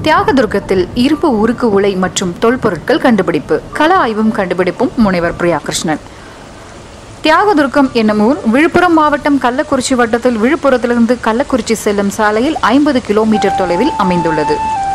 தியாகதுர்கத்தில் இரும்பு உருக்கு உலை மற்றும் தொல்பொருட்கள் கண்டுபிடிப்பு கள ஆய்வும் கண்டுபிடிப்பும் முனைவர் பிரியா கிருஷ்ணன் தியாகதுர்கம் என்னும் ஊர் விழுப்புரம் மாவட்டம் கள்ளக்குறிச்சி வட்டத்தில் விழுப்புரத்திலிருந்து கள்ளக்குறிச்சி செல்லும் சாலையில் ஐம்பது கிலோமீட்டர் தொலைவில் அமைந்துள்ளது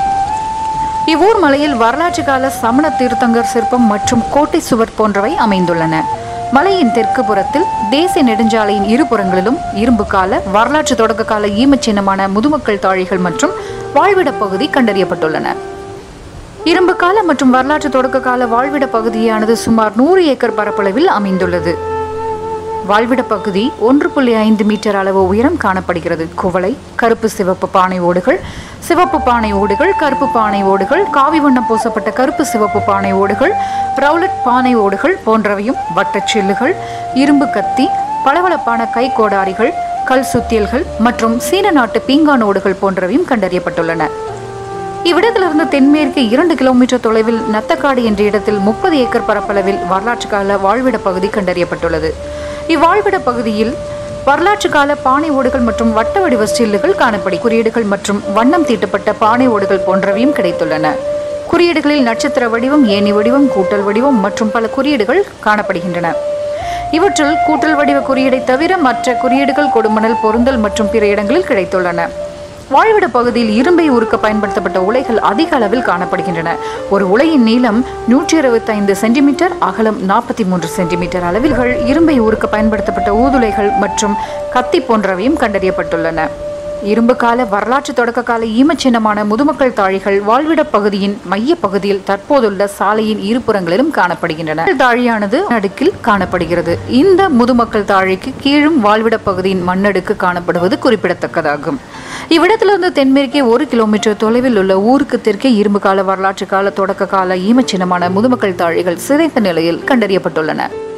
இவ்வூர் மலையில் வரலாற்று கால சமண தீர்த்தங்கர் சிற்பம் மற்றும் கோட்டை சுவர் போன்றவை அமைந்துள்ளன மலையின் தெற்கு புறத்தில் தேசிய நெடுஞ்சாலையின் இருபுறங்களிலும் இரும்பு கால வரலாற்று தொடக்க கால ஈமச் சின்னமான முதுமக்கள் தாழிகள் மற்றும் வாழ்விடப் பகுதி கண்டறியப்பட்டுள்ளன இரும்பு கால மற்றும் வரலாற்று தொடக்க கால வாழ்விட பகுதியானது சுமார் நூறு ஏக்கர் பரப்பளவில் அமைந்துள்ளது வாழ்விட பகுதி ஒன்று புள்ளி ஐந்து மீட்டர் அளவு உயரம் காணப்படுகிறது குவளை கருப்பு சிவப்பு பானை ஓடுகள் சிவப்பு பானை ஓடுகள் கருப்பு பானை ஓடுகள் காவி வண்ணம் பூசப்பட்ட கருப்பு சிவப்பு பானை ஓடுகள் ரவுலட் பானை ஓடுகள் போன்றவையும் வட்டச்சில்லுகள் இரும்பு கத்தி பளபளப்பான கை கோடாரிகள் கல் சுத்தியல்கள் மற்றும் சீன நாட்டு பீங்கான் ஓடுகள் போன்றவையும் கண்டறியப்பட்டுள்ளன இவ்விடத்திலிருந்து தென்மேற்கு இரண்டு கிலோமீட்டர் தொலைவில் நத்தக்காடு என்ற இடத்தில் முப்பது ஏக்கர் பரப்பளவில் வரலாற்று கால வாழ்விட பகுதி கண்டறியப்பட்டுள்ளது இவ்வாழ்விட பகுதியில் வரலாற்று கால பானை ஓடுகள் மற்றும் வட்ட வடிவ ஸ்டில்லுகள் காணப்படி குறியீடுகள் மற்றும் வண்ணம் தீட்டப்பட்ட பானை ஓடுகள் போன்றவையும் கிடைத்துள்ளன குறியீடுகளில் நட்சத்திர வடிவம் ஏணி வடிவம் கூட்டல் வடிவம் மற்றும் பல குறியீடுகள் காணப்படுகின்றன இவற்றுள் கூட்டல் வடிவ குறியீடை தவிர மற்ற குறியீடுகள் கொடுமணல் பொருந்தல் மற்றும் பிற இடங்களில் கிடைத்துள்ளன வாழ்விட பகுதியில் இரும்பை உருக்க பயன்படுத்தப்பட்ட உலைகள் அதிக அளவில் காணப்படுகின்றன ஒரு உலையின் நீளம் நூற்றி இருபத்தைந்து சென்டிமீட்டர் அகலம் நாற்பத்தி மூன்று சென்டிமீட்டர் அளவில்கள் இரும்பை உருக்க பயன்படுத்தப்பட்ட ஊதுலைகள் மற்றும் கத்தி போன்றவையும் கண்டறியப்பட்டுள்ளன இரும்பு கால வரலாற்று தொடக்க கால ஈமச்சின்னமான முதுமக்கள் தாழிகள் வாழ்விட பகுதியின் மைய பகுதியில் தற்போதுள்ள சாலையின் இருபுறங்களிலும் காணப்படுகின்றன தாழியானது அடுக்கில் காணப்படுகிறது இந்த முதுமக்கள் தாழிக்கு கீழும் வாழ்விட பகுதியின் மண்ணடுக்கு காணப்படுவது குறிப்பிடத்தக்கதாகும் இவ்விடத்திலிருந்து தென்மேற்கே ஒரு கிலோமீட்டர் தொலைவில் உள்ள ஊருக்கு தெற்கே இரும்பு கால வரலாற்று கால தொடக்க கால ஈமச்சின்னமான முதுமக்கள் தாழிகள் சிதைந்த நிலையில் கண்டறியப்பட்டுள்ளன